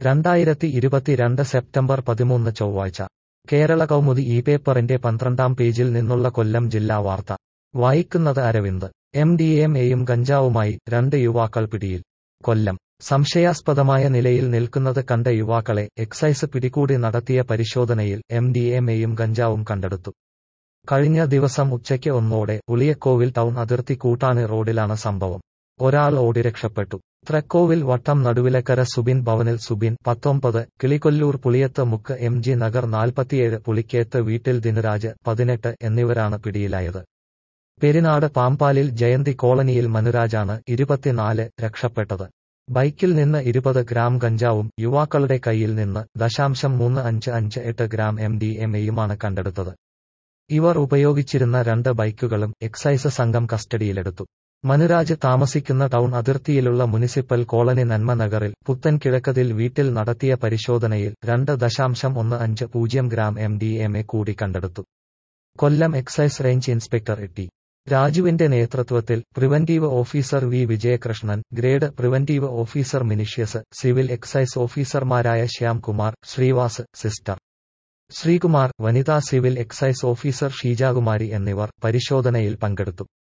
രണ്ടായിരത്തി ഇരുപത്തിരണ്ട് സെപ്റ്റംബർ പതിമൂന്ന് ചൊവ്വാഴ്ച കേരള കൗമുദി ഈ പേപ്പറിന്റെ പന്ത്രണ്ടാം പേജിൽ നിന്നുള്ള കൊല്ലം ജില്ലാ വാർത്ത വായിക്കുന്നത് അരവിന്ദ് എം ഡി എം എയും ഗഞ്ചാവുമായി രണ്ട് യുവാക്കൾ പിടിയിൽ കൊല്ലം സംശയാസ്പദമായ നിലയിൽ നിൽക്കുന്നത് കണ്ട യുവാക്കളെ എക്സൈസ് പിടികൂടി നടത്തിയ പരിശോധനയിൽ എം ഡി എം എയും ഗഞ്ചാവും കണ്ടെടുത്തു കഴിഞ്ഞ ദിവസം ഉച്ചയ്ക്ക് ഒന്നോടെ ഉളിയക്കോവിൽ ടൗൺ അതിർത്തി കൂട്ടാണി റോഡിലാണ് സംഭവം ഒരാൾ ഓടി രക്ഷപ്പെട്ടു ത്രക്കോവിൽ വട്ടം നടുവിലക്കര സുബിൻ ഭവനിൽ സുബിൻ പത്തൊമ്പത് കിളികൊല്ലൂർ പുളിയത്ത് മുക്ക് എം ജി നഗർ നാൽപ്പത്തിയേഴ് പുളിക്കേത്ത് വീട്ടിൽ ദിനരാജ് പതിനെട്ട് എന്നിവരാണ് പിടിയിലായത് പെരിനാട് പാമ്പാലിൽ ജയന്തി കോളനിയിൽ മനുരാജാണ് ഇരുപത്തിനാല് രക്ഷപ്പെട്ടത് ബൈക്കിൽ നിന്ന് ഇരുപത് ഗ്രാം ഗഞ്ചാവും യുവാക്കളുടെ കയ്യിൽ നിന്ന് ദശാംശം മൂന്ന് അഞ്ച് അഞ്ച് എട്ട് ഗ്രാം എം ഡി എം എയുമാണ് കണ്ടെടുത്തത് ഇവർ ഉപയോഗിച്ചിരുന്ന രണ്ട് ബൈക്കുകളും എക്സൈസ് സംഘം കസ്റ്റഡിയിലെടുത്തു മനുരാജ് താമസിക്കുന്ന ടൗൺ അതിർത്തിയിലുള്ള മുനിസിപ്പൽ കോളനി നന്മ നഗറിൽ പുത്തൻ കിഴക്കതിൽ വീട്ടിൽ നടത്തിയ പരിശോധനയിൽ രണ്ട് ദശാംശം ഒന്ന് അഞ്ച് പൂജ്യം gram M D M A കൂടി കണ്ടെടുത്തു Kollam excise range inspector T രാജുവിന്റെ നേതൃത്വത്തിൽ preventive officer V Vijayakrishnan grade preventive officer മിനിഷ്യസ് സിവിൽ എക്സൈസ് ഓഫീസർമാരായ ശ്യാംകുമാർ ശ്രീവാസ് സിസ്റ്റർ ശ്രീകുമാർ വനിതാ സിവിൽ എക്സൈസ് ഓഫീസർ ഷീജാകുമാരി എന്നിവർ പരിശോധനയിൽ പങ്കെടുത്തു